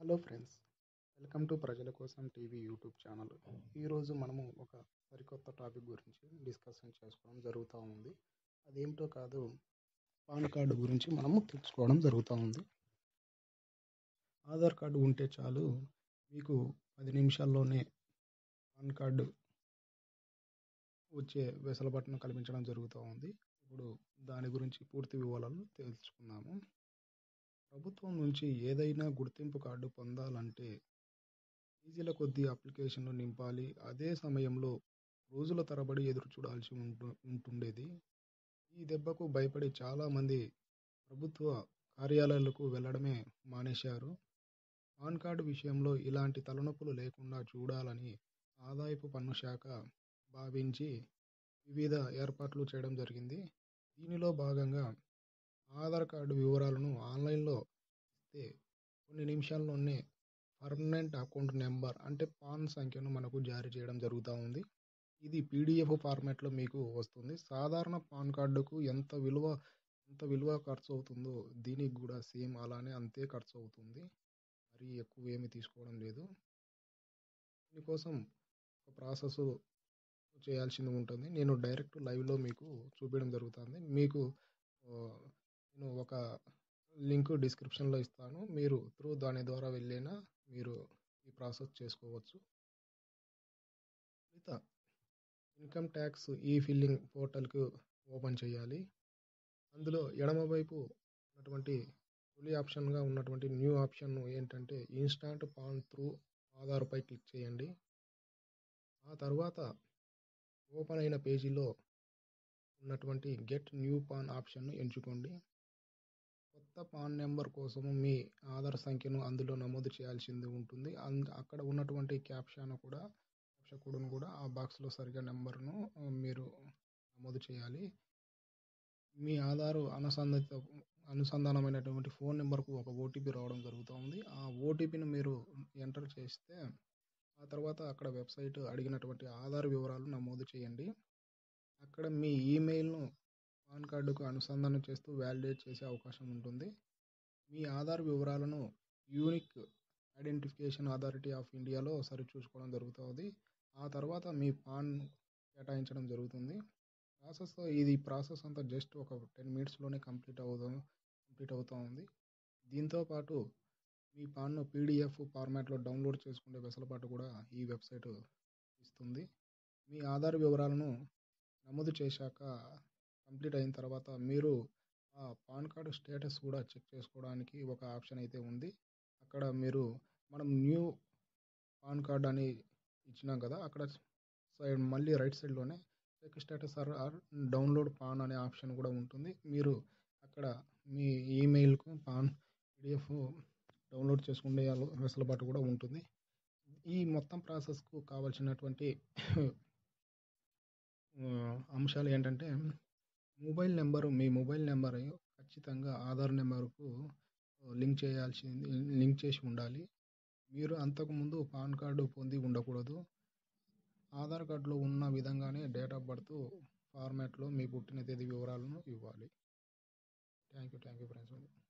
hello friends welcome to ప్రజల కోసం TV YouTube channel ఈరోజు మనము ఒక సరికొత్త టాపిక్ గురించి డిస్కషన్ చేసుకోవడం జరుగుతూ ఉంది అదేమిటో కాదు పాన్ కార్డు గురించి మనము తెలుసుకోవడం జరుగుతూ ఉంది ఆధార్ కార్డు ఉంటే చాలు మీకు పది నిమిషాల్లోనే పాన్ కార్డు వచ్చే వెసులుబాటును కల్పించడం జరుగుతూ ఉంది ఇప్పుడు దాని గురించి పూర్తి వివరాలు తెలుసుకుందాము ప్రభుత్వం నుంచి ఏదైనా గుర్తింపు కార్డు పొందాలంటే ఫీజుల కొద్దీ అప్లికేషన్లు నింపాలి అదే సమయంలో రోజుల తరబడి ఎదురు చూడాల్సి ఉంటు ఉంటుండేది ఈ దెబ్బకు భయపడి చాలామంది ప్రభుత్వ కార్యాలయాలకు వెళ్ళడమే మానేశారు పాన్ కార్డు విషయంలో ఇలాంటి తలనొప్పులు లేకుండా చూడాలని ఆదాయపు పన్ను శాఖ భావించి వివిధ ఏర్పాట్లు చేయడం జరిగింది దీనిలో భాగంగా ఆధార్ కార్డు వివరాలను ఆన్లైన్లో ఇస్తే కొన్ని నిమిషాల్లోనే పర్మనెంట్ అకౌంట్ నెంబర్ అంటే పాన్ సంఖ్యను మనకు జారీ చేయడం జరుగుతూ ఉంది ఇది పీడిఎఫ్ ఫార్మాట్లో మీకు వస్తుంది సాధారణ పాన్ కార్డుకు ఎంత విలువ ఎంత విలువ ఖర్చు అవుతుందో దీనికి కూడా సేమ్ అలానే అంతే ఖర్చు అవుతుంది మరీ ఎక్కువ ఏమి తీసుకోవడం లేదు దీనికోసం ఒక ప్రాసెస్ చేయాల్సింది ఉంటుంది నేను డైరెక్ట్ లైవ్లో మీకు చూపించడం జరుగుతుంది మీకు నేను ఒక లింక్ డిస్క్రిప్షన్లో ఇస్తాను మీరు త్రూ దాని ద్వారా వెళ్ళినా మీరు ఈ ప్రాసెస్ చేసుకోవచ్చు మిగతా ఇన్కమ్ ట్యాక్స్ ఈ ఫిల్లింగ్ పోర్టల్కి ఓపెన్ చేయాలి అందులో ఎడమవైపు ఉన్నటువంటి తొలి ఆప్షన్గా ఉన్నటువంటి న్యూ ఆప్షన్ ఏంటంటే ఇన్స్టాంట్ పాన్ త్రూ ఆధార్పై క్లిక్ చేయండి ఆ తర్వాత ఓపెన్ అయిన పేజీలో ఉన్నటువంటి గెట్ న్యూ పాన్ ఆప్షన్ను ఎంచుకోండి కొత్త పాన్ నెంబర్ కోసము మీ ఆధార్ సంఖ్యను అందులో నమోదు చేయాల్సింది ఉంటుంది అక్కడ ఉన్నటువంటి క్యాప్షన్ కూడా క్యాప్షన్ కోడ్ను కూడా ఆ బాక్స్లో సరిగా నెంబర్ను మీరు నమోదు చేయాలి మీ ఆధార్ అనుసంధానిత అనుసంధానమైనటువంటి ఫోన్ నెంబర్కు ఒక ఓటీపీ రావడం జరుగుతుంది ఆ ఓటీపీని మీరు ఎంటర్ చేస్తే ఆ తర్వాత అక్కడ వెబ్సైట్ అడిగినటువంటి ఆధార్ వివరాలు నమోదు చేయండి అక్కడ మీ ఈమెయిల్ను పాన్ కార్డుకు అనుసంధానం చేస్తూ వ్యాలిడేట్ చేసే అవకాశం ఉంటుంది మీ ఆధార్ వివరాలను యూనిక్ ఐడెంటిఫికేషన్ అథారిటీ ఆఫ్ ఇండియాలో సరిచూసుకోవడం జరుగుతుంది ఆ తర్వాత మీ పాన్ కేటాయించడం జరుగుతుంది ప్రాసెస్ ఇది ప్రాసెస్ అంతా జస్ట్ ఒక టెన్ మినిట్స్లోనే కంప్లీట్ అవుతాం కంప్లీట్ అవుతూ ఉంది దీంతోపాటు మీ పాన్ను పీడిఎఫ్ ఫార్మాట్లో డౌన్లోడ్ చేసుకునే వెసులుబాటు కూడా ఈ వెబ్సైట్ ఇస్తుంది మీ ఆధార్ వివరాలను నమోదు చేశాక కంప్లీట్ అయిన తర్వాత మీరు ఆ పాన్ కార్డు స్టేటస్ కూడా చెక్ చేసుకోవడానికి ఒక ఆప్షన్ అయితే ఉంది అక్కడ మీరు మనం న్యూ పాన్ కార్డ్ అని ఇచ్చినాం కదా అక్కడ సైడ్ మళ్ళీ రైట్ సైడ్లోనే check status or or download PAN అనే ఆప్షన్ కూడా ఉంటుంది మీరు అక్కడ మీ ఈమెయిల్కు పాన్ పీడిఎఫ్ డౌన్లోడ్ చేసుకునే వెసులుబాటు కూడా ఉంటుంది ఈ మొత్తం ప్రాసెస్కు కావాల్సినటువంటి అంశాలు ఏంటంటే మొబైల్ నెంబరు మీ మొబైల్ నెంబర్ ఖచ్చితంగా ఆధార్ నెంబర్కు లింక్ చేయాల్సింది లింక్ చేసి ఉండాలి మీరు అంతకుముందు పాన్ కార్డు పొంది ఉండకూడదు ఆధార్ కార్డులో ఉన్న విధంగానే డేట్ ఆఫ్ బర్త్ ఫార్మాట్లో మీ పుట్టిన తేదీ వివరాలను ఇవ్వాలి thank you thank you friends